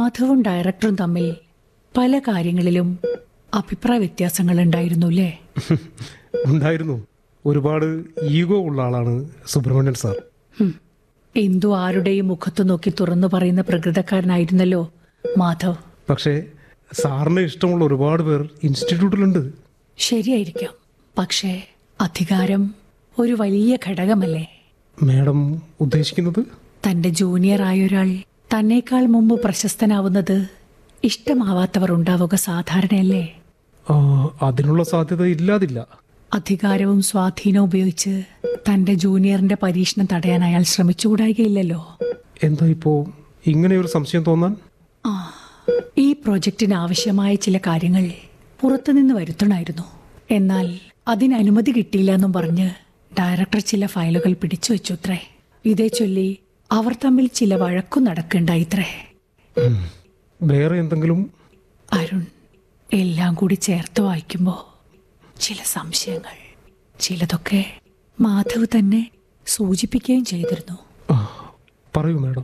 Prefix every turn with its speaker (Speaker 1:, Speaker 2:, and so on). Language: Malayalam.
Speaker 1: മാധവും ഡയറക്ടറും തമ്മിൽ പല കാര്യങ്ങളിലും അഭിപ്രായ വ്യത്യാസങ്ങൾ ഉണ്ടായിരുന്നു അല്ലേ
Speaker 2: ഉണ്ടായിരുന്നു ഒരുപാട് ഈഗോ ഉള്ള ആളാണ് സുബ്രഹ്മണ്യൻ സാർ
Speaker 1: ഹും. എന്തു ആരുടെയും മുഖത്തു നോക്കി തുറന്നു പറയുന്ന പ്രകൃതക്കാരനായിരുന്നല്ലോ മാധവ്
Speaker 2: പക്ഷേ സാറിന് ഇഷ്ടമുള്ള ഒരുപാട് പേർ ഇൻസ്റ്റിറ്റ്യൂട്ടിലുണ്ട്
Speaker 1: ശരിയായിരിക്കാം പക്ഷേ അധികാരം ഒരു വലിയ ഘടകമല്ലേ
Speaker 2: മാഡം ഉദ്ദേശിക്കുന്നത്
Speaker 1: തന്റെ ജൂനിയർ ആയ ഒരാൾ തന്നേക്കാൾ മുമ്പ് പ്രശസ്തനാവുന്നത് ഇഷ്ടമാവാത്തവർ ഉണ്ടാവുക സാധാരണയല്ലേ
Speaker 2: ആ, അതിനുള്ള സാധ്യത ഇല്ലാതില്ല
Speaker 1: അധികാരവും സ്വാധീനവും ഉപയോഗിച്ച് തന്റെ ജൂനിയറിന്റെ പരീക്ഷണം തടയാൻ അയാൾ ശ്രമിച്ചുകൂടായികയില്ലല്ലോ
Speaker 2: എന്താ ഇപ്പോ ഇങ്ങനെ ഒരു സംശയം തോന്നാൻ
Speaker 1: ആ ഈ പ്രോജക്റ്റിന് ആവശ്യമായ ചില കാര്യങ്ങൾ പുറത്തുനിന്ന് വരുത്തണമായിരുന്നു എന്നാൽ അതിന് അനുമതി കിട്ടിയില്ല എന്നും പറഞ്ഞ് ഡയറക്ടർ ചില ഫയലുകൾ പിടിച്ചു വെച്ചു അത്രേ ഇതേ ചൊല്ലി അവർ തമ്മിൽ ചില വഴക്കും നടക്കണ്ടായിത്രേ
Speaker 2: വേറെ എന്തെങ്കിലും
Speaker 1: അരുൺ എല്ലാം കൂടി ചേർത്ത് വായിക്കുമ്പോൾ ചില സംശയങ്ങൾ ചിലതൊക്കെ മാധവ് തന്നെ സൂചിപ്പിക്കുകയും ചെയ്തിരുന്നു
Speaker 2: ആ, പറയൂ മാഡം